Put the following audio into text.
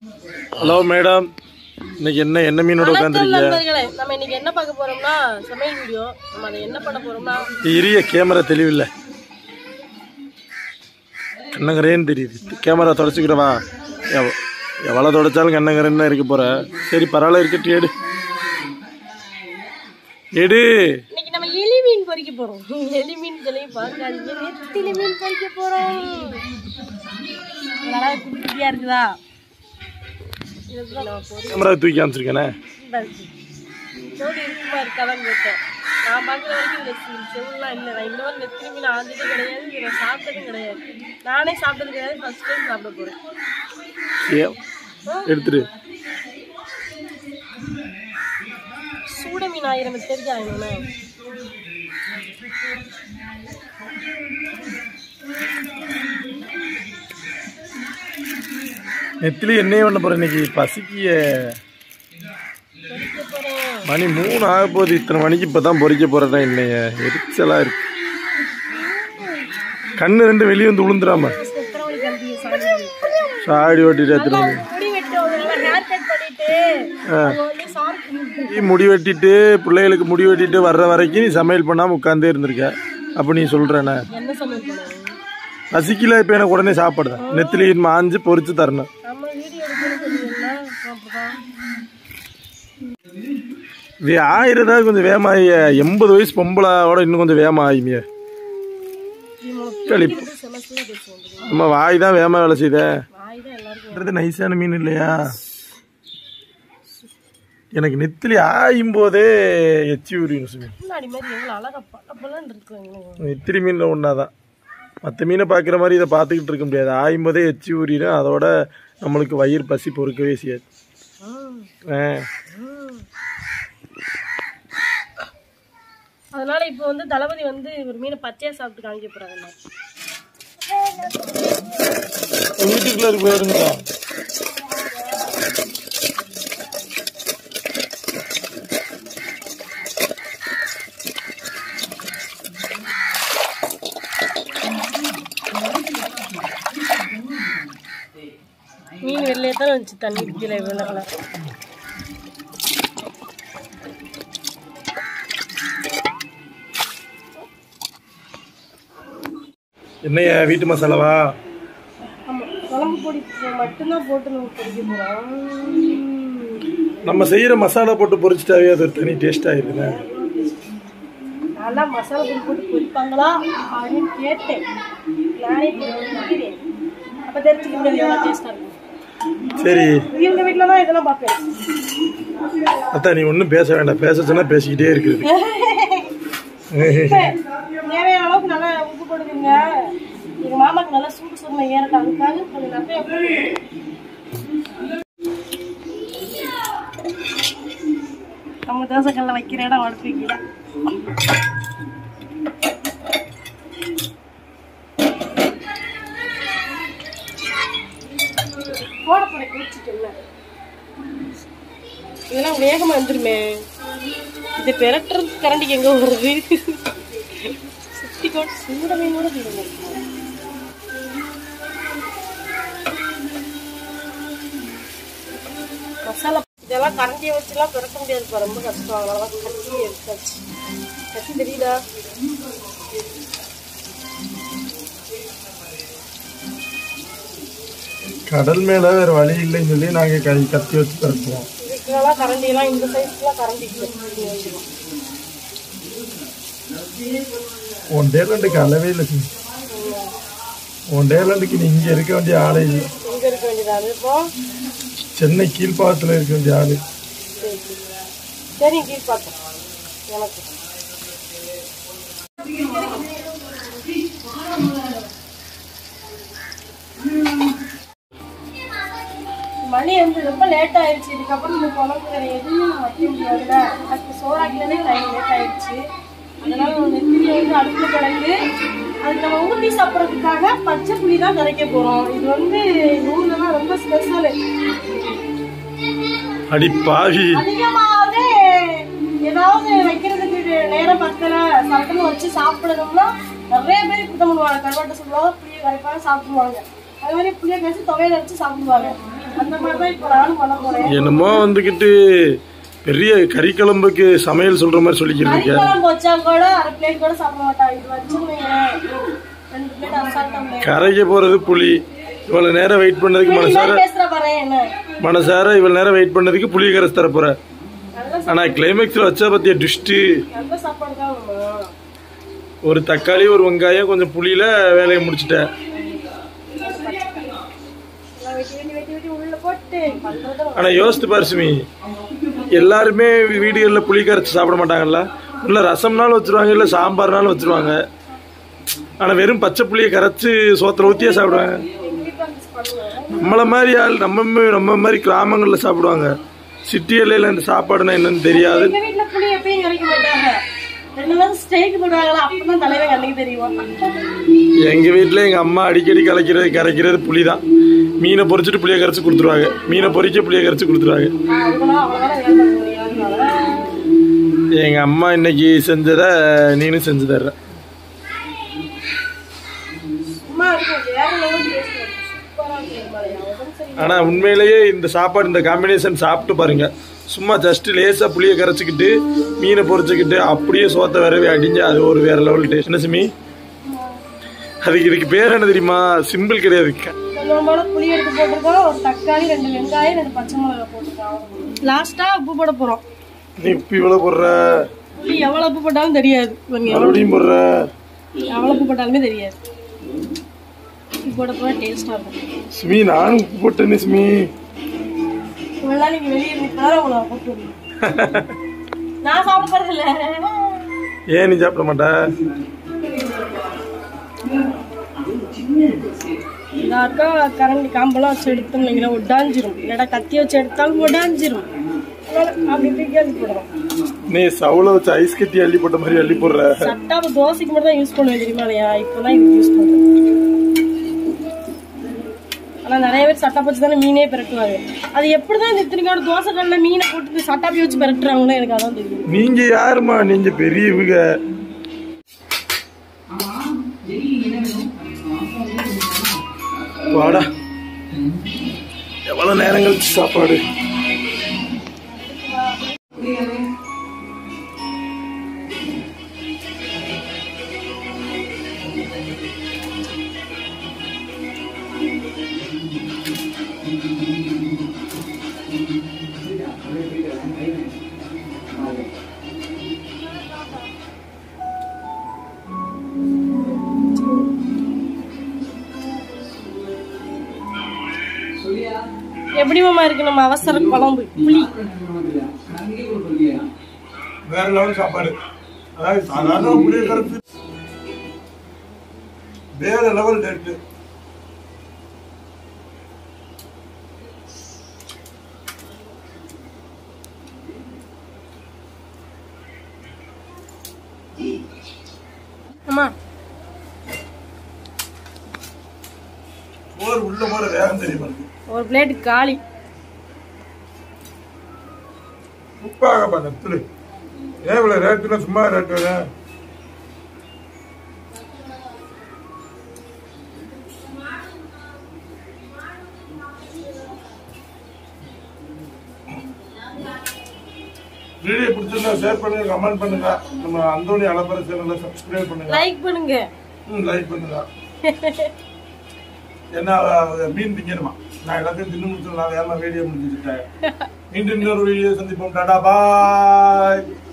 Hello madam இன்னைக்கு என்ன என்ன மீனோட வணக்கம் உட்காந்துருக்கீங்க நண்பர்களே நம்ம இன்னைக்கு என்ன பார்க்க போறோம்னா சமையல் வீடியோ நம்ம அதை என்ன பண்ண போறோம்னா இரிய கேமரா தெளிவில்லை கண்ணங்கரேன்னு தெரியுது கேமரா தொடச்சிக்கிறவா எவ- எவ்வளோ தொடச்சாலும் கண்ணங்கரேன்னு தான் இருக்க போற சரி பரவாயில்ல இருக்கட்டு எடு எடு இன்னைக்கு நம்ம எலி மீன் பொரிக்க போறோம் எலி மீன் சொல்லி பார்க்காதீங்க நெத்திலி மீன் பொரிக்க போறோம் நல்லா குட்டி குட்டியா இருக்குதா இதுதான் நான் பொரி கேமரா தூக்கி காமிச்சிருக்கேனே ஜோடி இருக்குமா இருக்காதான்னு கேட்டேன் நான் பார்க்குற வரைக்கும் இந்த செ- செவுலாம் இல்லை நான் இந்த மாதிரி நெத்திலி மீன் ஆஞ்சதே கிடையாது இதை நான் சாப்பிட்டதும் கிடையாது நானே சாப்பிட்டது கிடையாது ஃபர்ஸ்ட் டைம் சாப்பிட போறேன் ஏ எடுத்துரு சூட மீன் ஆயிரம் தெரிஞ்சா ஆயிரம்ண்ணே நெத்திலி என்னையே பண்ண போற இன்னைக்கு பசிக்கிய பொரிக்க போறேன் மணி மூணு ஆக போகுது இத்தனை மணிக்கு இப்போ தான் பொறிக்க போகிறதா என்னைய எரிச்சலாக இருக்கு கண்ணு ரெண்டு வெளியே வந்து விழுந்துடாம எத்தனை மணிக்கு வந்தீங்க சாமி சாடி ஓட்டிட்டு எடுத்துட்டு வந்து. முடி வெட்டு ஹேர் கட் பண்ணிட்டு அவங்க வந்து சாரி நீ முடி வெட்டிட்டு பிள்ளைகளுக்கு முடி வெட்டிட்டு வர்ற வரைக்கும் நீ சமையல் பண்ணாமல் உட்காந்தே இருந்திருக்க அப்போ நீ சொல்கிறேண்ணே என்ன சமையல் பண்ணுவாங்க பசிக்கல இப்போ எனக்கு உடனே சாப்பாடு தான் நெத்திலி மாஞ்சு பொரிச்சு தரணும் நம்ம வீடியோ எடுக்கணும்னு சொன்னீங்கன்னா அப்படிதான் இது ஆயிரதா கொஞ்சம் வேகமாகி எண்பது வயசு பொம்பளாவோட இன்னும் கொஞ்சம் வேகமாக ஆகிமியே களிப்பு செமஸ்டர் பேசுவோம் நம்ம வாய் தான் வேகமாக வேலை செய்தே வாய் தான் எல்லாருக்கும் பண்றது நைஸான மீன் இல்லையா எனக்கு நெத்திலி ஆயும் போதே எச்சி ஊறிடும் சுமி முன்னாடி மாதிரி எவ்வளோ அழகா பல பலன்னு இருக்குங்க நெத்திலி மீனில் ஒன்றா தான் மற்ற மீனை பார்க்குற மாதிரி இதை பார்த்துக்கிட்டு இருக்க முடியாது ஆயும் போதே எச்சி ஊறிடும் அதோட நம்மளுக்கு வயிறு பசி பொறுக்கவே செய்யாது ஆ அதனால இப்போ வந்து தளபதி வந்து ஒரு மீனை பச்சையா சாப்பிட்டு காமிக்க போறாங்க எல்லாரும். வீட்டுக்குள்ளே இருக்கு போயிருங்க மீன் வெளியே தான் வந்துச்சு தண்ணி கீழே இவ்வளோ கலர் என்னையா வீட்டு மசாலாவா ஆமா குழம்பு பொடி மட்டும்தான் போட்டு நம்ம பொடிக்க போறோம் நம்ம செய்கிற மசாலா போட்டு பொரிச்சிட்டாவே அது ஒரு தனி டேஸ்ட் ஆயிருக்குண்ணே நல்லா மசாலா பொடி போட்டு பொரிப்பாங்களா அப்படின்னு கேட்டேன் நானே பொரிக்கிறேன் அப்போ தெரிஞ்சுக்க முடியாது எவ்வளோ டேஸ்ட்டாக இருக்கும் சரி இவங்க வீட்டில் தான் இதெல்லாம் பார்ப்பேன் அத்தா நீ ஒன்றும் பேச வேண்டாம் பேச சொன்னா பேசிக்கிட்டே இருக்குது தேவையான அளவுக்கு நல்லா உப்பு போடுவீங்க எங்க மாமாக்கு நல்லா சூடு சுருமை ஏறட்டும் அதுக்காக கொஞ்சம் நிறைய போடுங்க. நம்ம தோசைக்கல்ல வைக்கிற இடம் அடுப்பு வைக்கல போட போட குளிச்சுட்டு இதெல்லாம் வேகமா வந்துருமே இது பெரட்டுறது கரண்டிக்கு எங்க வருது சுத்தி கோட் சூட மீனோட தீருங்க மசாலா இதெல்லாம் கரண்டியை வச்சுலாம் பெரட்ட முடியாது இப்ப ரொம்ப கஷ்டம் அதனால தான் கத்தி எடுத்தாச்சு கத்தி தெரியுதா கடல் மேலே வேறு வழி இல்லைன்னு சொல்லி நாங்கள் கை கத்தி வச்சு தருப்போம் இதுக்கெல்லாம் கரண்டியெல்லாம் இந்த சைஸ்க்குலாம் கரண்டி வச்சிருக்கோம் உன் டேலண்டுக்கு அளவே இல்லை சுமி. உன் டேலண்டுக்கு நீ இங்கே இருக்க வேண்டிய ஆளே இல்லை எங்க இருக்க வேண்டியதா அது இப்போ சென்னை கீழ்ப்பாக்கத்தில் இருக்க வேண்டிய ஆளு சரி சரி. சரி கீழ் பார்த்தோம் எனக்கு மணி வந்து ரொம்ப லேட் ஆயிடுச்சு இதுக்கப்புறம் இந்த குழம்பு வேற எதுவுமே நம்ம வைக்க முடியாதுல்ல அதுக்கு சோறாக்கிலே டைம் லேட் ஆயிடுச்சு அதனால ஒரு நெத்திலி வந்து அடுப்பு கிடக்கு அதுக்கு நம்ம ஊற்றி சாப்பிட்றதுக்காக பச்சை புளி தான் கரைக்க போறோம் இது வந்து எங்க ஊர்லலாம் ரொம்ப ஸ்பெஷல் அடி பாவி அதிகமாகவே ஏதாவது வைக்கிறதுக்கு நேரம் பத்தல சட்டமும் வச்சு சாப்பிடணும்னா நிறைய பேர் இப்படி பண்ணுவாங்க கருவாட்டை சொல்லுவாங்க புளிய கரைப்பாங்க சாப்பிடுவாங்க அது மாதிரி புளிய கரைச்சி துவையில வச்சு சாப்பிடுவாங்க அந்த மாதிரி தான் இப்போ நானும் பண்ண போறேன் என்னமோ வந்துக்கிட்டு பெரிய கறிக்குழம்புக்கு சமையல் சொல்ற மாதிரி சொல்லிக்கிட்டு இருக்க கறிக்குழம்பு வச்சா கூட அரை பிளேட் கூட சாப்பிட மாட்டாங்க இது வச்சுருவீங்க ரெண்டு பிளேட் அசால்ட்டா கரைக்க போறது புளி இவ்வளவு நேரம் வெயிட் பண்ணதுக்கு மனசார பேசுற பாரு என்ன மனசார இவ்வளவு நேரம் வெயிட் பண்ணதுக்கு புளி கரைச்சு தர போற நல்ல ஆனா கிளைமேக்ஸ்ல வச்சா பத்திய டிஸ்ட் நல்ல சாப்பாடு தான் வேணும். ஒரு தக்காளி ஒரு வெங்காயம் கொஞ்சம் புளியில வேலையை முடிச்சிட்டேன் எல்லாம் வெட்டி வெட்டி வெட்டி வெட்டி உள்ள போட்டு பண்றது ஆனா யோசித்து பாரு சுமி எல்லாருமே வீடுகளில் புளி கரைச்சி சாப்பிட மாட்டாங்கல்ல இல்ல ரசம்னாலும் வச்சிருவாங்க இல்ல சாம்பார்னாலும் வச்சிருவாங்க ஆனா வெறும் பச்சை புளியை கரைச்சு சோத்துல ஊத்தியே சாப்பிடுவாங்க எங்க வீட்டுல மிஸ் பண்ணுவேன் நம்மள மாதிரி ஆள் நம்ம மா- நம்ம மாதிரி கிராமங்கள்ல சாப்பிடுவாங்க சிட்டி எல்லையில இந்த சாப்பாடுனா என்னன்னு தெரியாது எங்க வீட்டுல புளி எப்பயும் கரைக்க மாட்டாங்க ரெண்டு பேரும் ஸ்டேக் போடுவாங்களா அப்பதான் தலைவன் கண்ணுக்கு தெரியும் எங்க வீட்டுல எங்க அம்மா அடிக்கடி கலைக்கிறது கரைக்கிறது புளி தான் மீனை பொரிச்சிட்டு புளியை கரைச்சு கொடுத்துருவாங்க மீனை பொரிக்க புளியை கரைச்சு கொடுத்துருவாங்க அவங்களாம் அவ்வளவுதான் வேலை பண்ண முடியாது எங்க அம்மா இன்னைக்கு செஞ்சதை நீனும் செஞ்சு தர்ற சும்மா இருக்கும் வேற லெவல் டேஸ்ட் சூப்பரா இருக்கும் பாருங்க. உடம்பு சரி ஆனா உண்மையிலேயே இந்த சாப்பாடு இந்த காம்பினேஷன் சாப்பிட்டு பாருங்க சும்மா ஜஸ்ட் லேசா புளியை கரைச்சிக்கிட்டு மீனை பொரிச்சுக்கிட்டு அப்படியே சோத்த வரவே அடிஞ்சு அது ஒரு வேற லெவல் டேஸ்ட் என்ன சிமி அதுக்கு இதுக்கு பேர் என்ன தெரியுமா சிம்பிள் கிடையாது கொஞ்சம் போல புளி எடுத்து போட்டிருக்கோம் ஒரு தக்காளி ரெண்டு வெங்காயம் ரெண்டு பச்சை மிளகாய் போட்டிருக்கோம் லாஸ்டா உப்பு போட போறோம் நீ உப்பு இவ்வளவு போடுற புளி எவ்வளவு உப்பு போட்டாலும் தெரியாது இவங்க எவ்வளவு மறுபடியும் போடுற எவ்வளவு உப்பு போட்டாலுமே தெரியாது உப்பு போட போட டேஸ்டா இருக்கும் சிமி நானும் உப்பு போட்டேன்னு சிமி இவ்வளவு நீங்க வெளியே இருந்துட்டார உங்களை போட்டு விடுங்க. நான் சாப்பிட போறது இல்ல ஏன் நீ சாப்பிட மாட்ட எல்லாருக்கா கரண்டி காம்பெல்லாம் வச்சு எடுத்தோம்னீங்கன்னா ஒடாஞ்சிரும் இல்லடா கத்தி வச்சு எடுத்தாலும் ஒடாஞ்சிரும் அதனால அப்படி தூக்கி அள்ளி போடுறோம் நீ சவுல வச்சு ஐஸ் கட்டி அள்ளி போட்ட மாதிரி அள்ளி போடுற சட்டாவை தோசைக்கு மட்டும் தான் யூஸ் பண்ணுவேன் தெரியுமா இல்லையா இப்போதான் இது யூஸ் பண்றேன் ஆனா நிறைய பேர் சட்டா வச்சு தானே மீனே பிரட்டுவாங்க அது எப்படிதான் இந்த இத்தனைக்கான தோசை கல்ல மீனை போட்டு சட்டாப்பி வச்சு பிரட்டுறாங்கன்னு எனக்கு அதான் தெரியும் நீங்க யாருமா நீங்க பெரியவங்க வாடா எவ்வளவு நேரம் கழிச்சு சாப்பாடு எப்படி மாமா இருக்கு நம்ம அவசர குழம்பு புளி வேற லெவல் சாப்பாடு அதாவது சாதாரண புளிய கரைச்சு வேற லெவல் டேட்டு ஆமா சோறு உள்ள போற வேகம் தெரியுமா ஒரு பிளேட் காலி உப்பாகப்பா நெத்துல ஏன் இவ்வளவு ரேட்டுல சும்மா ரேட்டு வரேன் வீடியோ பிடிச்சிருந்தா ஷேர் பண்ணுங்க கமெண்ட் பண்ணுங்க நம்ம அந்தோணி அலப்பற சேனலை சப்ஸ்கிரைப் பண்ணுங்க லைக் பண்ணுங்க ம் லைக் பண்ணுங்க என்ன அஹ், மீன் திங்கணுமா நான் எல்லாத்தையும் தின்னு முடிச்சு நான் வேகமா வீடியோ முடிச்சுட்டேன் மீண்டும் இன்னொரு வீடியோ சந்திப்போம் டாடா பாய்